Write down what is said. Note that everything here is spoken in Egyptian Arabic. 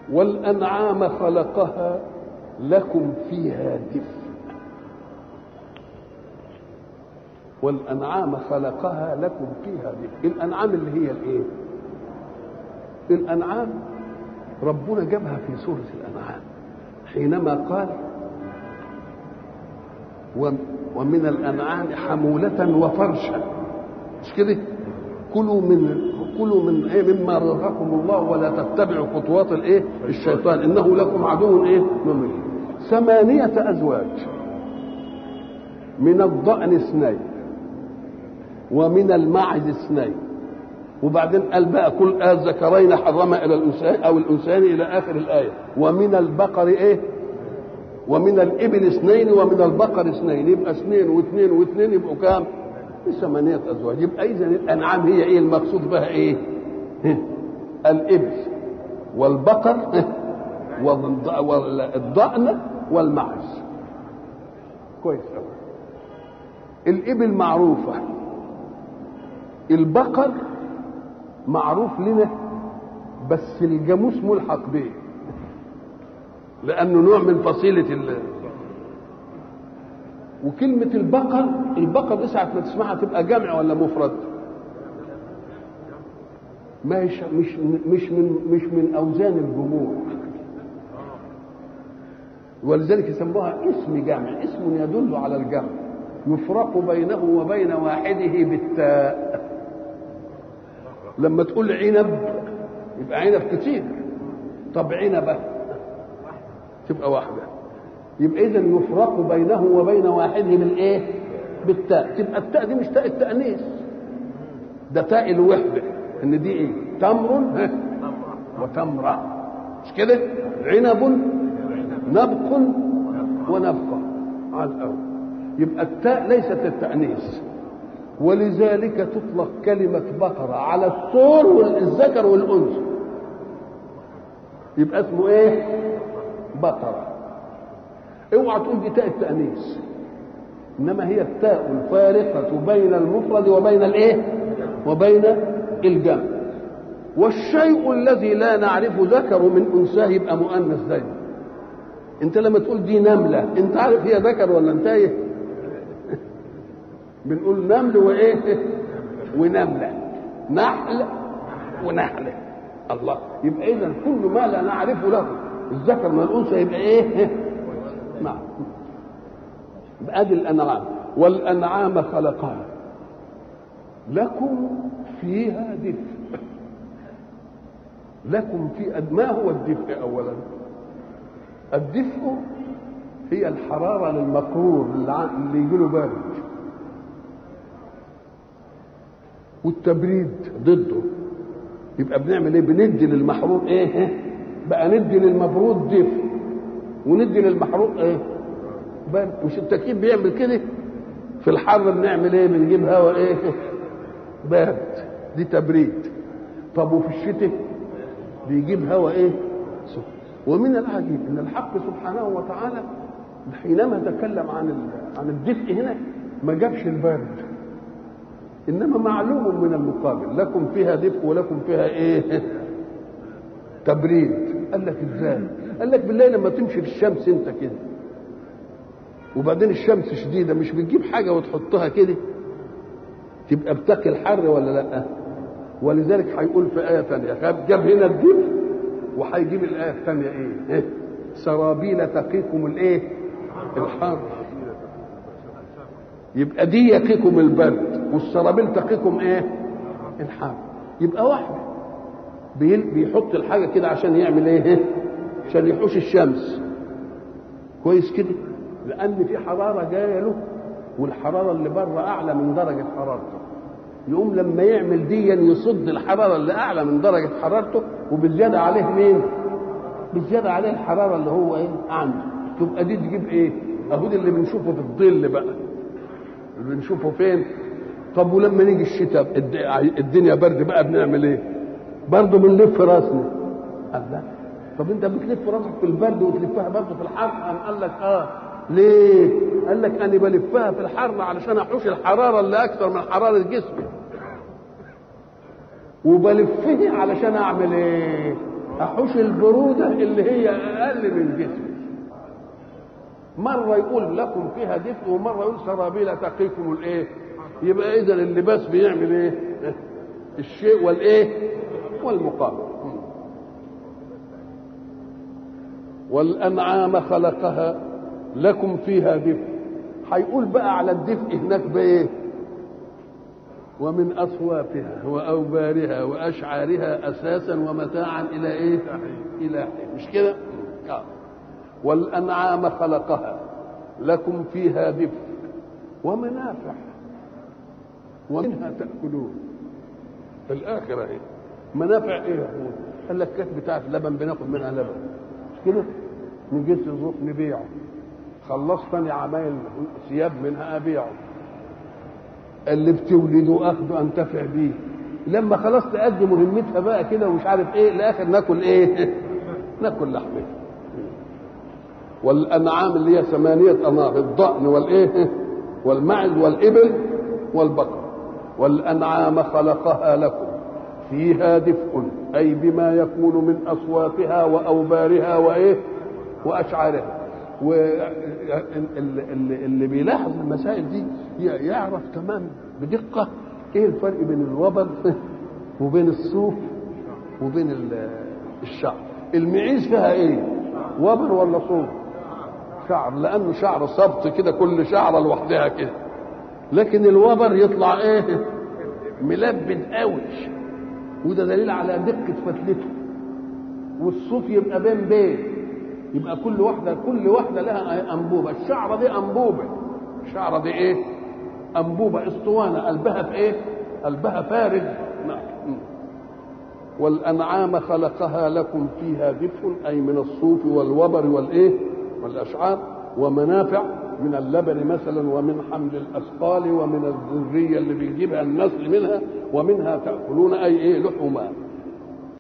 والأنعام خلقها لكم فيها دفء والأنعام خلقها لكم فيها دفء الأنعام اللي هي الإيه الأنعام ربنا جابها في سورة الأنعام حينما قال ومن الأنعام حمولة وفرشا مش كده كلوا من كلوا من ايه مما رزقكم الله ولا تتبعوا خطوات الايه الشيطان انه لكم عدو ايه مبين ثمانية ازواج من الضأن اثنين ومن المعز اثنين وبعدين قال بقى كل الذكرين حرم الى الانثيين او الانثيين الى اخر الايه ومن البقر ايه ومن الابل اثنين ومن البقر اثنين يبقى اثنين واثنين واثنين يبقوا كام؟ ثمانية أزواج يبقى إذا الأنعام هي إيه المقصود بها إيه؟ الإبل والبقر والضأن والمعز كويس أوي الإبل معروفة البقر معروف لنا بس الجاموس ملحق به لأنه نوع من فصيلة ال وكلمة البقر البقر دي ساعة ما تسمعها تبقى جمع ولا مفرد؟ مش مش مش من مش من أوزان الجموع ولذلك يسموها اسم جمع اسم يدل على الجمع يفرق بينه وبين واحده بالتاء لما تقول عنب يبقى عنب كتير طب عنبة تبقى واحدة يبقى إذا يفرق بينه وبين واحده بالإيه؟ بالتاء تبقى التاء دي مش تاء التأنيث ده تاء الوحدة إن دي إيه؟ تمر وتمرة مش كده؟ عنب نبق ونبقة على الأول يبقى التاء ليست للتأنيث ولذلك تطلق كلمة بقرة على الثور والذكر والأنثى يبقى اسمه ايه؟ بقرة اوعى تقول دي تاء التأنيث انما هي التاء الفارقة بين المفرد وبين الايه؟ وبين الجمع والشيء الذي لا نعرف ذكر من انثاه يبقى مؤنث دايما انت لما تقول دي نملة انت عارف هي ذكر ولا انتايه؟ بنقول نمل وايه ونمله نحل ونحله الله يبقى اذا كل ما لا نعرف له الذكر من الانثى يبقى ايه نعم ادي الانعام والانعام خلقها لكم فيها دفء لكم في ما هو الدفء اولا الدفء هي الحراره للمكرور اللي يجي له برد والتبريد ضده يبقى بنعمل ايه بندي للمحروق ايه بقى ندي للمبرود دفء وندي للمحروق ايه برد مش التكييف بيعمل كده في الحر بنعمل ايه بنجيب هواء ايه بارد دي تبريد طب وفي الشتاء بيجيب هواء ايه سخن ومن العجيب ان الحق سبحانه وتعالى حينما تكلم عن عن الدفء هنا ما جابش البرد انما معلوم من المقابل لكم فيها دفء ولكم فيها ايه تبريد قال لك ازاي قال لك بالله لما تمشي في الشمس انت كده وبعدين الشمس شديده مش بتجيب حاجه وتحطها كده تبقى بتقي الحر ولا لا ولذلك هيقول في ايه ثانيه جاب هنا الدفء وهيجيب الايه الثانيه ايه, إيه؟ سرابيل تقيكم الايه الحر يبقى دي يقيكم البرد والسرابيل تقيكم ايه الحر يبقى واحده بيحط الحاجه كده عشان يعمل ايه عشان يحوش الشمس كويس كده لان في حراره جايه له والحراره اللي بره اعلى من درجه حرارته يقوم لما يعمل ديا يصد الحراره اللي اعلى من درجه حرارته وبالزياده عليه مين بالزياده عليه الحراره اللي هو ايه عنده تبقى دي تجيب ايه اهو دي اللي بنشوفه في الظل بقى اللي بنشوفه فين طب ولما نيجي الشتاء الدنيا برد بقى بنعمل ايه برضه بنلف راسنا الله طب انت بتلف راسك في البرد وتلفها برضه في الحر قام قال لك اه ليه قال لك انا بلفها في الحر علشان احوش الحراره اللي اكثر من حراره جسمي وبلفها علشان اعمل ايه احوش البروده اللي هي اقل من جسمي مره يقول لكم فيها دفء ومره يقول سرابيل تقيكم الايه يبقى اذا اللباس بيعمل ايه الشيء والايه والمقابل والانعام خلقها لكم فيها دفء هيقول بقى على الدفء هناك بايه ومن اصوافها واوبارها واشعارها اساسا ومتاعا الى ايه الى حين مش كده آه. والانعام خلقها لكم فيها دفء ومنافع ومنها تاكلون في الاخره ايه منافع ايه يا اخويا قال لك كانت بتاعت لبن بناخد منها لبن مش كده نجيب الظروف نبيعه خلصتني عمايل ثياب منها ابيعه اللي بتولده اخده انتفع بيه لما خلاص تأدي مهمتها بقى كده ومش عارف ايه الاخر ناكل ايه ناكل لحمه والانعام اللي هي ثمانيه انواع الضأن والايه والمعز والابل والبقر والانعام خلقها لكم فيها دفء اي بما يكون من اصواتها واوبارها وايه واشعارها واللي بيلاحظ المسائل دي يعرف تمام بدقه ايه الفرق بين الوبر وبين الصوف وبين الشعر المعيز فيها ايه وبر ولا صوف شعر لانه شعر صبط كده كل شعره لوحدها كده لكن الوبر يطلع ايه ملبد قوي وده دليل على دقه فتلته والصوف يبقى بين بين يبقى كل واحده كل واحده لها انبوبه الشعره دي انبوبه الشعره دي ايه انبوبه اسطوانه قلبها في ايه قلبها فارغ نعم والانعام خلقها لكم فيها دفء اي من الصوف والوبر والايه والاشعار ومنافع من اللبن مثلا ومن حمل الاثقال ومن الذريه اللي بيجيبها النسل منها ومنها تاكلون اي ايه لحوما